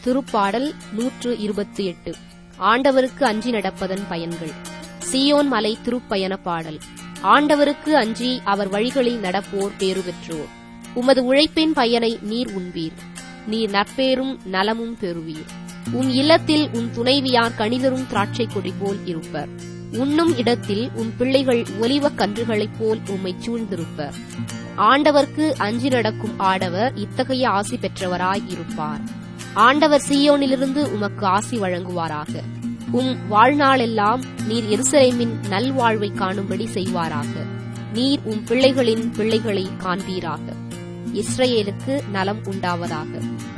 திருப்பாடல் நூற்று இருபத்தி எட்டு ஆண்டவருக்கு அஞ்சி நடப்பதன் பயன்கள் சியோன் மலை திருப்பயண பாடல் ஆண்டவருக்கு அஞ்சி அவர் வழிகளில் நடப்போர் பேறு பெற்றோர் உமது உழைப்பின் பயனை நீர் உண்பீர் நீர் நற்பேரும் நலமும் பெறுவீர் உன் இல்லத்தில் உன் துணைவியார் கணிதரும் திராட்சை கொடி போல் இருப்பர் உண்ணும் இடத்தில் உன் பிள்ளைகள் ஒலிவக் கன்றுகளைப் போல் உம்மை சூழ்ந்திருப்பர் ஆண்டவர்க்கு அஞ்சி நடக்கும் ஆடவர் இத்தகைய ஆசி பெற்றவராய் இருப்பார் ஆண்டவர் சீயோனிலிருந்து உமக்கு ஆசி வழங்குவாராக உம் வாழ்நாளெல்லாம் நீர் எருசலேமின் நல்வாழ்வை காணும்படி செய்வாராக நீர் உம் பிள்ளைகளின் பிள்ளைகளை காண்பீராக இஸ்ரவேலுக்கு நலம் உண்டாவதாக